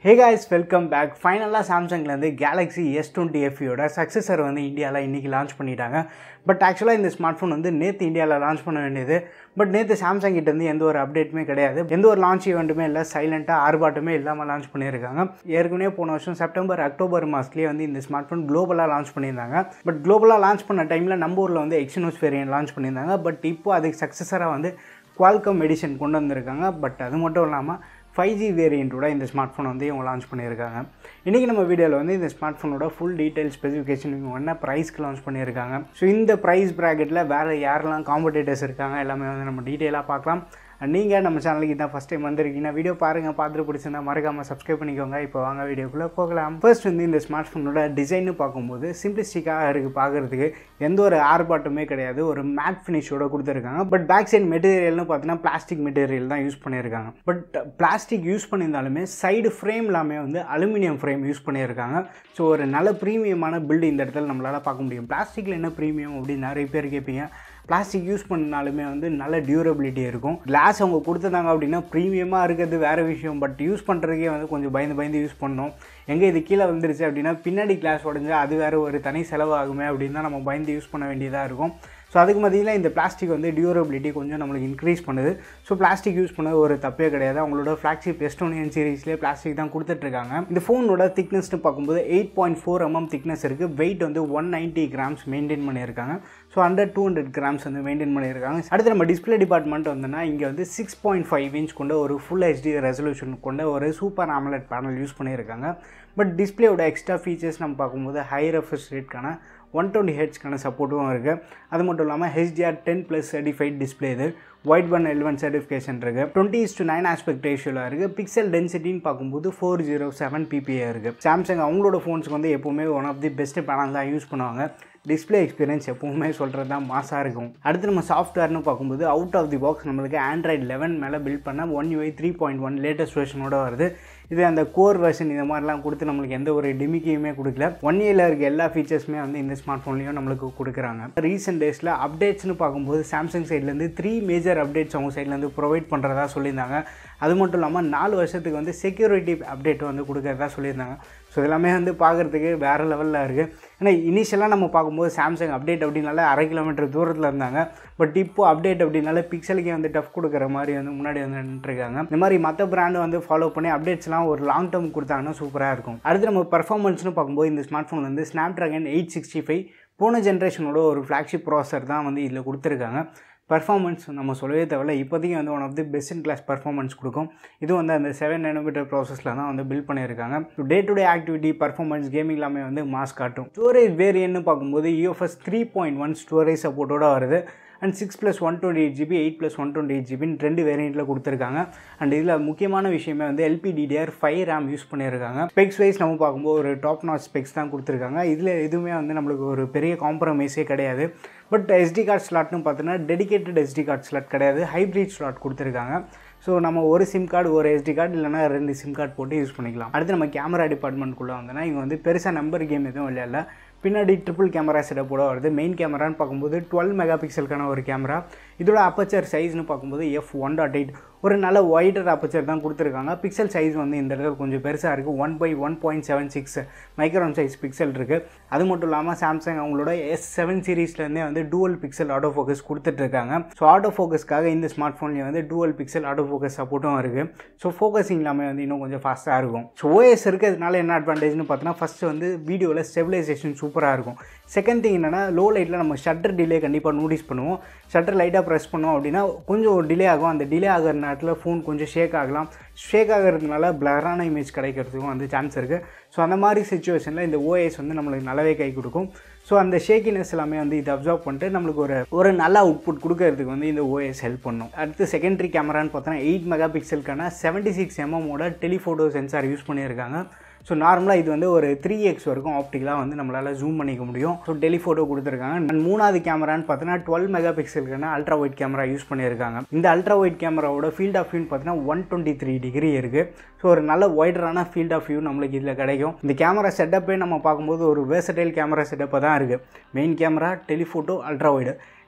hey guys welcome back ஃபைனலாக சாம்சங்லேருந்து Galaxy S twenty எஃப்இயோட சக்ஸஸர் வந்து இந்தியாவில் இன்றைக்கி லான்ச் பண்ணிட்டாங்க பட் ஆக்சுவலாக இந்த ஸ்மார்ட் ஃபோன் வந்து நேற்று இந்தியாவில் லான்ச் பண்ண வேண்டியது பட் நேற்று சாம்சங் கிட்டேருந்து எந்த ஒரு அப்டேட்டுமே கிடையாது எந்த ஒரு லான்ச் ஈவெண்ட்டுமே இல்லை சைலண்ட்டாக ஆர்ப்பாட்டமே இல்லாமல் லான்ச் பண்ணியிருக்காங்க ஏற்கனவே போன வருஷம் செப்டம்பர் அக்டோபர் மாதத்துலேயே வந்து இந்த ஸ்மார்ட் ஃபோன் குளோபலாக லான்ச் பண்ணியிருந்தாங்க பட் குளோபலாக லான்ச் பண்ண டைமில் நம்ம ஊரில் வந்து எக்ஸினோஸ் வேரியன்ட் லான்ச் பண்ணியிருந்தாங்க பட் இப்போ அதுக்கு சக்ஸஸராக வந்து குவால்கம் எடிஷன் கொண்டு வந்திருக்காங்க பட் அது மட்டும் இல்லாமல் ஃபைவ் ஜி வேரியண்ட்டோட இந்த ஸ்மார்ட் ஃபோன் வந்து இவங்க லான்ச் பண்ணியிருக்காங்க இன்றைக்கி நம்ம வீடியோவில் வந்து இந்த ஸ்மார்ட் ஃபோனோட ஃபுல் டீட்டெயில் ஸ்பெசிஃபிகேஷன் இவங்க என்ன ப்ரைஸ்க்கு லான்ச் பண்ணியிருக்காங்க ஸோ இந்த ப்ரைஸ் ப்ராக்கெட்டில் வேறு யாரெல்லாம் காம்படேட்டர்ஸ் இருக்காங்க எல்லாமே வந்து நம்ம டீட்டெயிலாக பார்க்கலாம் நீங்கள் நம்ம சேனலுக்கு இதான் ஃபஸ்ட் டைம் வந்திருக்கீங்கன்னா வீடியோ பாருங்கள் பார்த்துட்டு பிடிச்சிருந்தா மறக்காமல் சப்ஸ்கிரைப் பண்ணிக்கோங்க இப்போ வாங்க வீடியோக்குள்ளே போகலாம் ஃபர்ஸ்ட் வந்து இந்த ஸ்மார்ட் ஃபோனோட டிசைன்னு பார்க்கும்போது சிம்பிளிஸ்டிக்காக இருக்குது பார்க்குறதுக்கு எந்த ஒரு ஆர்பாட்டுமே கிடையாது ஒரு மேட் ஃபினிஷோட கொடுத்துருக்காங்க பட் பேக் சைட் மெட்டீரியல்னு பார்த்தீங்கன்னா பிளாஸ்டிக் மெட்டீரியல் தான் யூஸ் பண்ணியிருக்காங்க பட் பிளாஸ்டிக் யூஸ் பண்ணியிருந்தாலுமே சைடு ஃப்ரேம் எல்லாமே வந்து அலுமினியம் ஃப்ரேம் யூஸ் பண்ணியிருக்காங்க ஸோ ஒரு நல்ல ப்ரீமியமான பில்டு இந்த இடத்துல நம்மளால் பார்க்க முடியும் பிளாஸ்டிக்கில் என்ன ப்ரீமியம் அப்படின்னு நிறைய பேர் கேட்பீங்க பிளாஸ்டிக் யூஸ் பண்ணாலுமே வந்து நல்ல டியூரபிலிட்டி இருக்கும் கிளாஸ் அவங்க கொடுத்துருந்தாங்க அப்படின்னா ப்ரீமியமாக இருக்கிறது வேறு விஷயம் பட் யூஸ் பண்ணுறதுக்கே வந்து கொஞ்சம் பயந்து பயந்து யூஸ் பண்ணோம் எங்கே இது கீழே வந்துருச்சு அப்படின்னா பின்னாடி கிளாஸ் உடஞ்சா அது வேறு ஒரு தனி செலவாகுமே அப்படின்னு தான் நம்ம பயந்து யூஸ் பண்ண வேண்டியதாக இருக்கும் ஸோ அதுக்கு மத்தியில் இந்த பிளாஸ்டிக் வந்து டியூரபிலிட்டி கொஞ்சம் நம்மளுக்கு இன்க்ரீஸ் பண்ணுது ஸோ பிளாஸ்டிக் யூஸ் பண்ணது ஒரு தப்பே கிடையாது அவங்களோட ஃப்ளாக்ஷிப் எஸ்டோனியன் சீரீஸ்லேயே பிளாஸ்டிக் தான் கொடுத்துட்ருக்காங்க இந்த ஃபோனோட திக்னஸ்னு பார்க்கும்போது eight point four mm thickness இருக்குது வெயிட் வந்து ஒன் நைன்ட்டி கிராம்ஸ் மெயின்டைன் பண்ணியிருக்காங்க so hundred to hundred grams வந்து மெயின்டைன் பண்ணியிருக்காங்க அடுத்து நம்ம டிஸ்பிளே டிபார்ட்மெண்ட் வந்தோம்னா இங்கே வந்து சிக்ஸ் பாயிண்ட் ஃபைவ் இன்ச் கொண்ட ஒரு ஃபுல் ஹெச்டி ரெசல்யூஷன் கொண்ட ஒரு சூப்பர் ஆமலட் பேனல் யூஸ் பண்ணியிருக்காங்க பட் டிஸ்பிளேயோட எக்ஸ்ட்ரா ஃபீச்சர்ஸ் நம்ம பார்க்கும்போது ஹை ரெஃப்ரெஷ் ரேட்கான ஒன் டுவெண்ட்டி ஹெச்க்கான சப்போர்ட்டும் இருக்குது அது மட்டும் இல்லாமல் HDR ten plus certified display இது ஒயிட் ஒன் எல்வன் சர்டிஃபிகேஷன் இருக்குது twenty is to nine aspect ரேஷியோவில் இருக்குது பிக்சல் டென்சிட்டின்னு பார்க்கும்போது ஃபோர் ஜீரோ செவன் பிபிஏ இருக்குது சாம்சங் அவங்களோட ஃபோன்ஸுக்கு வந்து எப்போவுமே one of the best panel தான் யூஸ் பண்ணுவாங்க டிஸ்பிளே எக்ஸ்பீரியன்ஸ் எப்பவுமே சொல்கிறது தான் மாசாக இருக்கும் அடுத்து நம்ம சாஃப்ட்வேர்னு பார்க்கும்போது அவுட் ஆஃப் தி பாக்ஸ் நம்மளுக்கு ஆண்ட்ராய்டு லெவன் மேலே பில்ட் பண்ண one UI three point one latest வெர்ஷனோட வருது இது அந்த கோர் வெர்ஷன் இந்த மாதிரிலாம் கொடுத்து நம்மளுக்கு எந்த ஒரு டிமிக்கையுமே கொடுக்கல ஒன் இயரில் இருக்க எல்லா ஃபீச்சர்ஸுமே வந்து இந்த ஸ்மார்ட் ஃபோன்லேயும் நம்மளுக்கு கொடுக்குறாங்க ரீசெண்ட் டேஸில் அப்டேட்ஸ்னு பார்க்கும்போது சாம்சங் சைட்லேருந்து த்ரீ மேஜர் அப்டேட்ஸ் அவங்க சைட்லேருந்து ப்ரொவைட் பண்ணுறதா சொல்லியிருந்தாங்க அது மட்டும் இல்லாமல் நாலு வருஷத்துக்கு வந்து செக்யூரிட்டி அப்டேட் வந்து கொடுக்குறதா சொல்லியிருந்தாங்க ஸோ எல்லாமே வந்து பார்க்குறதுக்கு வேறு லெவலில் இருக்குது ஏன்னா இனிஷியலாக நம்ம பார்க்கும்போது சாம்சங் அப்டேட் அப்படின்னால அரை கிலோமீட்டர் தூரத்தில் இருந்தாங்க பட் இப்போ அப்டேட் அப்படின்னால பிக்சலுக்கே வந்து டஃப் கொடுக்குற மாதிரி வந்து முன்னாடி வந்து நின்றுருக்காங்க இந்த மாதிரி மற்ற பிராண்டை வந்து ஃபாலோ பண்ணி அப்டேட்ஸ்லாம் ஒரு லாங் டேர்ம் கொடுத்தாங்கன்னா சூப்பராக இருக்கும் அடுத்து நம்ம பர்ஃபார்மன்ஸ்னு பார்க்கும்போது இந்த ஸ்மார்ட் ஃபோன் வந்து Snapdragon eight sixty five போன ஜென்ரேஷனோட ஒரு ஃப்ளாக்ஷிப் ப்ராசர் தான் வந்து இதில் கொடுத்துருக்காங்க பர்ஃபார்மன்ஸ் நம்ம சொல்லவே தேவையில்ல இப்போதைக்கு வந்து one of the best in class performance கொடுக்கும் இது வந்து அந்த செவன் நேனோமீட்டர் ப்ராசஸில் தான் வந்து பில்ட் பண்ணியிருக்காங்க so day to day activity performance gaming எல்லாமே வந்து மாஸ் காட்டும் ஸ்டோரேஜ் வேரியன்ட்னு பார்க்கும்போது UFS three point one storage சப்போர்ட்டோட வருது and six plus one twenty eight GB eight plus one twenty eight ஜிபின்னு ரெண்டு வேரியண்ட்டில் கொடுத்துருக்காங்க அண்ட் இதில் முக்கியமான விஷயமே வந்து எல்பிடிடிஆர் ஃபைவ் ரேம் யூஸ் பண்ணியிருக்காங்க ஸ்பெக்ஸ் வைஸ் நம்ம பார்க்கும்போது ஒரு டாப் நாட் ஸ்பெக்ஸ் தான் கொடுத்துருக்காங்க இதில் எதுவுமே வந்து நம்மளுக்கு ஒரு பெரிய காம்ப்ரமைஸே கிடையாது பட் எஸ்டி கார்டு ஸ்லாட்னு பார்த்தோன்னா டெடிக்கேட்டட் எஸ்டி கார்டு ஸ்லாட் கிடையாது ஹைப்ரிட் ஸ்லாட் கொடுத்துருக்காங்க ஸோ நம்ம ஒரு சிம் கார்டு ஒரு எஸ்டி கார்டு இல்லைனா ரெண்டு சிம் கார்டு போட்டு யூஸ் பண்ணிக்கலாம் அடுத்து நம்ம கேமரா டிபார்ட்மெண்ட்குள்ளே வந்தோன்னா இங்கே வந்து பெருசாக நம்பர் கேம் எதுவும் விளையாடல பின்னாடி ட்ரிபிள் கேமரா செட்டப்போட வருது மெயின் கேமரான்னு பார்க்கும்போது டுவெல் மெகா பிக்சலுக்கான ஒரு கேமரா இதோட அப்பச்சர் சைஸ்னு பார்க்கும்போது எஃப் ஒன் டாட் எயிட் ஒரு நல்ல ஒயிட்டர் அப்பச்சர் தான் கொடுத்துருக்காங்க பிக்சல் சைஸ் வந்து இந்த இடத்துல கொஞ்சம் பெருசாக இருக்குது one by one point seven six micron size pixel இருக்குது அது மட்டும் இல்லாமல் சாம்சங் அவங்களோட எஸ் செவன் சீரீஸ்லேருந்தே வந்து டூவல் பிக்சல் ஆட்டோ ஃபோக்கஸ் கொடுத்துட்ருக்காங்க ஸோ ஆட்டோ ஃபோக்கஸ்க்காக இந்த ஸ்மார்ட் ஃபோன்லேயே வந்து டூவல் பிக்சல் ஆட்டோ ஃபோக்கஸ் சப்போர்ட்டும் இருக்குது ஸோ ஃபோக்கஸிங் எல்லாமே வந்து இன்னும் கொஞ்சம் ஃபாஸ்ட்டாக இருக்கும் ஸோ ஓஎஸ் இருக்கிறதுனால என்ன அட்வான்டேஜ்னு பார்த்தோன்னா ஃபஸ்ட்டு வந்து வீடியோவில் ஸ்டெபிலைசேஷன் சூப்பராக இருக்கும் செகண்ட் திங் என்னென்னா லோ லைட்டில் நம்ம ஷட்டர் டிலே கண்டிப்பாக நோட்டீஸ் பண்ணுவோம் ஷட்டர் லைட்டாக ப்ரெஸ் பண்ணோம் அப்படின்னா கொஞ்சம் ஒரு டிலே ஆகும் அந்த டிலே ஆகிற நேரத்தில் ஃபோன் கொஞ்சம் ஷேக் ஆகலாம் ஷேக் ஆகிறதுனால பிளரான இமேஜ் கிடைக்கிறதுக்கும் வந்து சான்ஸ் இருக்குது ஸோ அந்த மாதிரி சுச்சுவேஷனில் இந்த ஓஎஸ் வந்து நம்மளுக்கு நல்லாவே கை கொடுக்கும் ஸோ அந்த ஷேக்கினஸ் எல்லாமே வந்து இதை அப்சர்வ் பண்ணிட்டு நம்மளுக்கு ஒரு ஒரு நல்ல அவுட்புட் கொடுக்கறதுக்கு வந்து இந்த ஓஎஸ் ஹெல்ப் பண்ணும் அடுத்து செகண்டரி கேமரான்னு பார்த்தோன்னா எயிட் மெகா பிக்சலுக்கான செவன்ட்டி சிக்ஸ் எம்எம்மோட டெலிஃபோட்டோ சென்சார் யூஸ் பண்ணியிருக்காங்க ஸோ நார்மலாக இது வந்து ஒரு த்ரீ எக்ஸ் வரைக்கும் ஆப்டிக்கலாக வந்து நம்மளால் ஜூம் பண்ணிக்க முடியும் ஸோ டெலிஃபோட்டோ கொடுத்துருக்காங்க அண்ட் மூணாவது கேமரான்னு பார்த்தீங்கன்னா டுவெல் மெகா பிக்சலுக்கான அல்ட்ரா ஒயிட் கேமரா யூஸ் பண்ணியிருக்காங்க இந்த அல்ட்ரா ஒயிட் கேமராவோட ஃபீல்ட் ஆஃப் வியூன்னு பார்த்தீங்கன்னா ஒன் டுவெண்ட்டி த்ரீ டிகிரி இருக்குது ஸோ ஒரு நல்ல ஒய்டரான ஃபீல்ட் ஆஃப் வியூ நம்மளுக்கு இதில் கிடைக்கும் இந்த கேமரா செட்டப்பே நம்ம பார்க்கும்போது ஒரு வேசடைல் கேமரா செட்டப்பாக தான் இருக்குது main camera telephoto ultra wide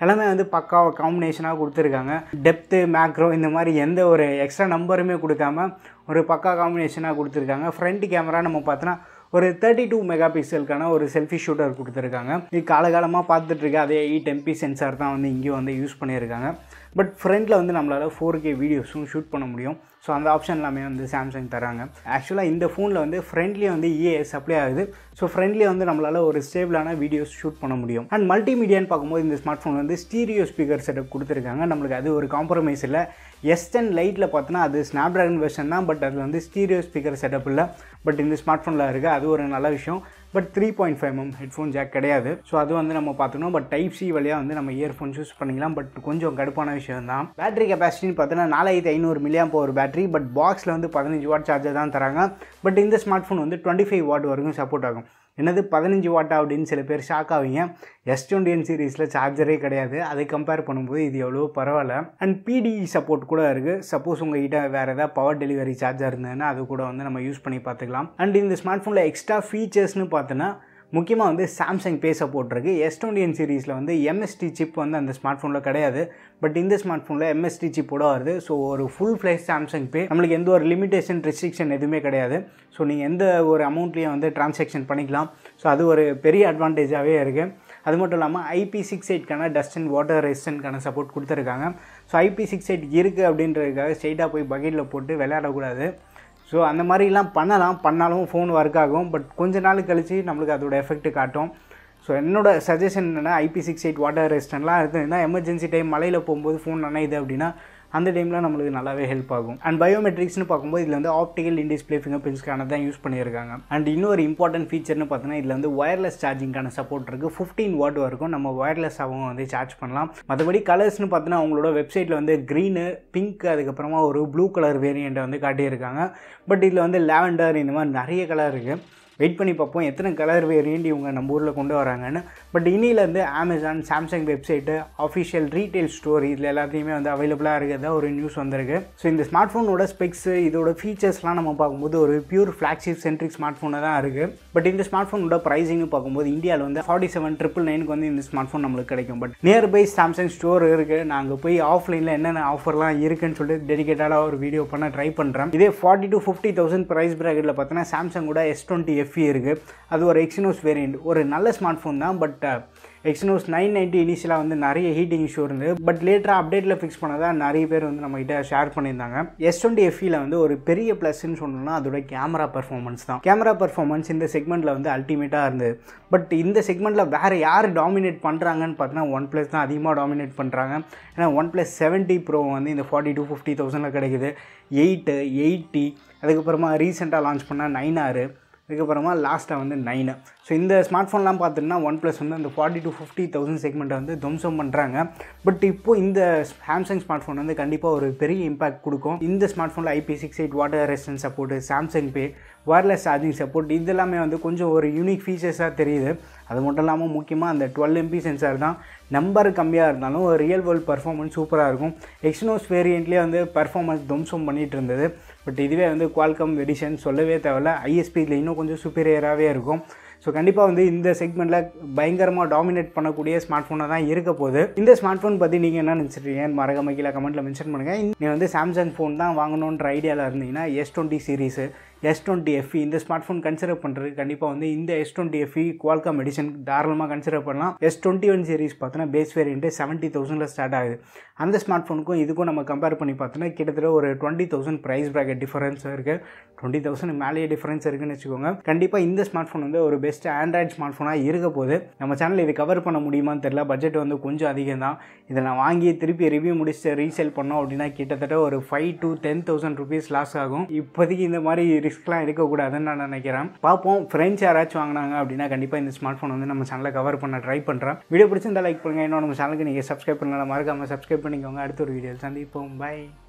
எல்லாமே வந்து பக்காவாக காம்பினேஷனாக கொடுத்துருக்காங்க டெப்த்து மேக்ரோ இந்த மாதிரி எந்த ஒரு எக்ஸ்ட்ரா நம்பருமே கொடுக்காம ஒரு பக்கா காம்பினேஷனாக கொடுத்துருக்காங்க ஃப்ரண்ட் கேமரா நம்ம பார்த்தோன்னா ஒரு தேர்ட்டி டூ மெகா பிக்சலுக்கான ஒரு செல்ஃபி ஷூட்டர் கொடுத்துருக்காங்க இது காலகாலமாக பார்த்துட்டு இருக்க அதே எயிட் எம்பி சென்சார் தான் வந்து இங்கேயும் வந்து யூஸ் பண்ணியிருக்காங்க பட் ஃப்ரண்ட்டில் வந்து நம்மளால் ஃபோர் கே வீடியோஸும் ஷூட் பண்ண முடியும் ஸோ அந்த ஆப்ஷன் எல்லாமே வந்து சாம்சங் தராங்க ஆக்சுவலாக இந்த ஃபோனில் வந்து ஃப்ரண்ட்லேயே வந்து இஏஎஸ் அப்ளை ஆகுது ஸோ ஃப்ரண்ட்லேயே வந்து நம்மளால் ஒரு ஸ்டேபிளான வீடியோஸ் ஷூட் பண்ண முடியும் அண்ட் மல்டிமீடியான்னு பார்க்கும்போது இந்த ஸ்மார்ட் ஃபோன் வந்து ஸ்டீரியோ ஸ்பீக்கர் செட்டப் கொடுத்துருக்காங்க நம்மளுக்கு அது ஒரு காம்ப்ரமைஸ் இல்லை எஸ் டென் லைட்டில் பார்த்தோன்னா அது ஸ்னாப் ட்ராகன் வெர்ஷன் தான் பட் அதில் வந்து ஸ்டீரியோ ஸ்பீக்கர் செட்டப் இல்லை பட் இந்த ஸ்மார்ட் ஃபோனில் இருக்குது அது ஒரு நல்ல விஷயம் but three point five mm headphone jack கிடையாது ஸோ அது வந்து நம்ம பார்த்துக்கணும் பட் டைப் சி வழியாக வந்து நம்ம இயர்ஃபோன்ஸ் யூஸ் பண்ணிக்கலாம் பட் கொஞ்சம் கடுப்பான விஷயம் தான் பேட்டரி கெப்பாசிட்டின்னு பார்த்தோன்னா நாலாயிரத்தி ஐநூறு மில்லியம் ஒரு பேட்டரி பட் பாக்ஸில் வந்து பதினஞ்சு வாட் சார்ஜர் தான் தராங்க பட் இந்த ஸ்மார்ட் ஃபோன் வந்து டுவெண்ட்டி ஃபைவ் வாட் வரைக்கும் சப்போர்ட் ஆகும் என்னது பதினஞ்சு வாட்டா அப்படின்னு சில பேர் ஷாக் ஆவீங்க எஸ் டுவெண்ட்டி சீரீஸில் சார்ஜரே கிடையாது அதை கம்பேர் பண்ணும்போது இது எவ்வளோ பரவாயில்ல அண்ட் பிடி சப்போர்ட் கூட இருக்குது சப்போஸ் உங்ககிட்ட வேறு ஏதாவது பவர் டெலிவரி சார்ஜர் இருந்ததுன்னா அது கூட வந்து நம்ம யூஸ் பண்ணி பார்த்துக்கலாம் அண்ட் இந்த ஸ்மார்ட் ஃபோனில் எக்ஸ்ட்ரா ஃபீச்சர்ஸ்னு பார்த்தோன்னா முக்கியமாக வந்து சாம்சங் பே சப்போர்ட் இருக்குது எஸ் டுவெண்ட்டி சீரீஸில் வந்து எம்எஸ்டி சிப் வந்து அந்த ஸ்மார்ட் ஃபோனில் கிடையாது பட் இந்த ஸ்மார்ட் ஃபோனில் எம்எஸ்டி சிப்போட வருது ஸோ ஒரு ஃபுல் ஃப்ளேஸ் சாம்சங் பே நம்மளுக்கு எந்த ஒரு லிமிடேஷன் ரெஸ்ட்ரிக்ஷன் எதுவுமே கிடையாது ஸோ நீங்கள் எந்த ஒரு அமௌண்ட்லேயும் வந்து டிரான்சாக்ஷன் பண்ணிக்கலாம் ஸோ அது ஒரு பெரிய அட்வான்டேஜாகவே இருக்குது அது மட்டும் இல்லாமல் ஐபி சிக்ஸ் எயிட்கான டஸ்ட் அண்ட் வாட்டர் ரெசிஸ்டன்ட்கான சப்போர்ட் கொடுத்துருக்காங்க ஸோ ஐபி சிக்ஸ் எயிட் இருக்குது அப்படின்றதுக்காக ஸ்ட்ரெயிட்டாக போய் பக்கெட்டில் போட்டு விளையாடக்கூடாது ஸோ அந்த மாதிரிலாம் பண்ணலாம் பண்ணாலும் ஃபோன் ஒர்க் ஆகும் பட் கொஞ்ச நாள் கழித்து நம்மளுக்கு அதோட எஃபெக்ட் காட்டும் ஸோ என்னோட சஜஷன் என்னென்னா ஐபி சிக்ஸ் எயிட் வாட்டர் ரெசிஸ்டன்ட்லாம் இருந்ததுன்னா எமர்ஜென்சி டைம் மலையில் போகும்போது ஃபோன் நனையுது அப்படின்னா அந்த டைமில் நம்மளுக்கு நல்லாவே ஹெல்ப் ஆகும் அண்ட் பயோமெட்ரிக்ஸ்னு பார்க்கும்போது இதில் வந்து ஆப்டிக்கல் இன் டிஸ்பிளே ஃபிங்கர் பிரிண்ட்ஸ்க்கான தான் யூஸ் பண்ணியிருக்காங்க அண்ட் இன்னொரு இம்பார்ட்டன்ட் ஃபீச்சர்னு பார்த்தோன்னா இதில் வந்து ஒயர்லெஸ் சார்ஜிங்கான சப்போர்ட் இருக்குது ஃபிஃப்டீன் வாட் வரைக்கும் நம்ம ஒயர்லெஸ்ஸாகவும் வந்து சார்ஜ் பண்ணலாம் மற்றபடி கலர்ஸ்னு பார்த்தோன்னா அவங்களோட வெப்சைட்டில் வந்து க்ரீனு பிங்க் அதுக்கப்புறமா ஒரு ப்ளூ கலர் வேரியண்ட்டை வந்து காட்டியிருக்காங்க பட் இதில் வந்து லாவெண்டர் இந்த மாதிரி நிறைய கலர் இருக்குது வெயிட் பண்ணி பார்ப்போம் எத்தனை கலர் வேரியண்ட் இவங்க நம்ம ஊரில் கொண்டு வராங்கன்னு பட் இன்னிலேருந்து Amazon Samsung website official retail store இதில் எல்லாத்தையுமே வந்து அவைலபிளாக இருக்கிறதா ஒரு நியூஸ் வந்திருக்கு ஸோ இந்த ஸ்மார்ட் ஃபோனோட ஸ்பெக்ஸு இதோட ஃபீச்சர்ஸ்லாம் நம்ம பார்க்கும்போது ஒரு பியூர் ஃப்ளாக்ஷிப் சென்ட்ரிக் ஸ்மார்ட் ஃபோனாக தான் இருக்குது பட் இந்த ஸ்மார்ட் ஃபோனோட ப்ரைஸிங்னு பார்க்கும்போது இந்தியாவில் வந்து ஃபார்ட்டி செவன் ட்ரிபிள் நைனுக்கு வந்து இந்த ஸ்மார்ட் ஃபோன் நம்மளுக்கு கிடைக்கும் பட் நியர்பை சாம்சங் ஸ்டோர் இருக்குது நாங்கள் போய் ஆஃப்லைனில் என்னென்ன ஆஃபர்லாம் இருக்குன்னு சொல்லிட்டு டெடிக்கேட்டடாக ஒரு வீடியோ பண்ண ட்ரை பண்ணுறேன் இதே forty to fifty thousand price ப்ராக்கெட்டில் பார்த்தோன்னா சாம்சங்கோட எஸ் டுவெண்ட்டி எஃப்இ இருக்குது அது ஒரு எக்ஸினோஸ் வேரியண்ட் ஒரு நல்ல ஸ்மார்ட் ஃபோன் தான் பட் எக்ஸினோஸ் நைன் நைன்ட்டி இனிஷியலாக வந்து நிறைய ஹீட்டிங் இஷ்யூ இருந்தது பட் லேட்டராக அப்டேட்டில் ஃபிக்ஸ் பண்ணதான் நிறைய பேர் வந்து நம்மகிட்ட ஷேர் பண்ணியிருந்தாங்க எஸ் டுவெண்ட்டி எஃப்இயில் வந்து ஒரு பெரிய ப்ளஸ்ன்னு சொல்லணும்னா அதோட கேமரா பர்ஃபார்மன்ஸ் தான் கேமரா பர்ஃபார்மன்ஸ் இந்த செக்மெண்ட்டில் வந்து அல்டிமேட்டாக இருந்தது பட் இந்த செக்மெண்ட்டில் வேறு யார் டாமினேட் பண்ணுறாங்கன்னு பார்த்தீங்கன்னா ஒன் ப்ளஸ் தான் அதிகமாக டாமினேட் பண்ணுறாங்க ஏன்னா ஒன் ப்ளஸ் செவன்ட்டி ப்ரோ வந்து இந்த ஃபார்ட்டி டூ ஃபிஃப்டி தௌசண்டில் கிடைக்குது எயிட்டு எயிட்டி அதுக்கப்புறமா ரீசெண்டாக லான்ச் பண்ணால் நைன் ஆறு அதுக்கப்புறமா லாஸ்ட்டாக வந்து நைனு ஸோ இந்த ஸ்மார்ட் ஃபோன்லாம் பார்த்தோன்னா ஒன் ப்ளஸ் வந்து அந்த ஃபார்ட்டி டு ஃபிஃப்டி தௌசண்ட் செக்மெண்ட்டை வந்து துவம்சம் பண்ணுறாங்க பட் இப்போது இந்த சாம்சங் ஸ்மார்ட் ஃபோன் வந்து கண்டிப்பாக ஒரு பெரிய இம்பாக்ட் கொடுக்கும் இந்த ஸ்மார்ட் ஃபோனில் IP six eight water resistance support Samsung Pay wireless charging support இதெல்லாமே வந்து கொஞ்சம் ஒரு யூனிக் ஃபீச்சர்ஸாக தெரியுது அது மட்டும் இல்லாமல் முக்கியமாக அந்த டுவெல் எம்பி சென்சார் தான் நம்பர் கம்மியாக இருந்தாலும் ரியல் வேர்ல்ட் பர்ஃபார்மன்ஸ் சூப்பராக இருக்கும் எக்ஸ்னோஸ் வேரியண்ட்லேயே வந்து பர்ஃபார்மன்ஸ் துவம்சம் பண்ணிகிட்டு இருந்தது பட் இதுவே வந்து குவால்கம் எடிஷன் சொல்லவே தேவையில்ல ஐஎஸ்பியில் இன்னும் கொஞ்சம் சுப்பீரியராகவே இருக்கும் ஸோ கண்டிப்பாக வந்து இந்த செக்மெண்ட்டில் பயங்கரமாக டாமினேட் பண்ணக்கூடிய ஸ்மார்ட் ஃபோனாக தான் இருக்க போகுது இந்த ஸ்மார்ட் ஃபோன் பற்றி நீங்கள் என்ன நினச்சிருக்கீங்க மறக்காம கீழே கமெண்ட்டில் மென்ஷன் பண்ணுங்கள் நீங்கள் வந்து சாம்சங் ஃபோன் தான் வாங்கணுன்ற ஐடியாவில் இருந்தீங்கன்னா S twenty series S twenty FE இந்த ஸ்மார்ட் ஃபோன் கன்சிடர் பண்ணுறது கண்டிப்பாக வந்து இந்த S twenty FE Qualcomm edition தாராளமாக கன்சிடர் பண்ணலாம் எஸ் டுவெண்ட்டி ஒன் சீரிஸ் பார்த்தோன்னா பேஸ் வேரியண்ட்டு செவன்ட்டி தௌசண்டில் ஸ்டார்ட் ஆகுது அந்த ஸ்மார்ட் ஃபோனுக்கும் இதுக்கும் நம்ம கம்பேர் பண்ணி பார்த்தோன்னா கிட்டத்தட்ட ஒரு twenty thousand price bracket difference இருக்குது டுவெண்ட்டி தௌசண்ட் மேலேயே டிஃபரன்ஸ் இருக்குன்னு வச்சுக்கோங்க கண்டிப்பாக இந்த ஸ்மார்ட் ஃபோன் வந்து ஒரு பெஸ்ட் ஆண்ட்ராய்ட் ஸ்மார்ட் ஃபோனாக இருக்க போது நம்ம சேனல் இது கவர் பண்ண முடியுமான்னு தெரியல பட்ஜெட் வந்து கொஞ்சம் அதிகம் தான் இதை நான் வாங்கி திருப்பி ரிவ்யூ முடிச்சுட்டு ரீசேல் பண்ணோம் அப்படின்னா கிட்டத்தட்ட ஒரு five to ten thousand rupees loss ஆகும் இப்போதைக்கு இந்த மாதிரி ரிஸ்க்லாம் எடுக்கக்கூடாதுன்னு நான் நினைக்கிறேன் பார்ப்போம் ஃப்ரெண்ட்ஸ் யாராச்சும் வாங்கினாங்க அப்படின்னா கண்டிப்பாக இந்த ஸ்மார்ட் ஃபோன் வந்து நம்ம சேனலில் கவர் பண்ண ட்ரை பண்ணுறேன் வீடியோ பிடிச்சிருந்தா லைக் பண்ணுங்கள் இன்னும் நம்ம சேனலுக்கு நீங்கள் சப்ஸ்கிரைப் பண்ணலாம் மறக்காமல் சப்ஸ்கிரைப் பண்ணிக்கோங்க அடுத்த ஒரு வீடியோ சந்திப்போம் பை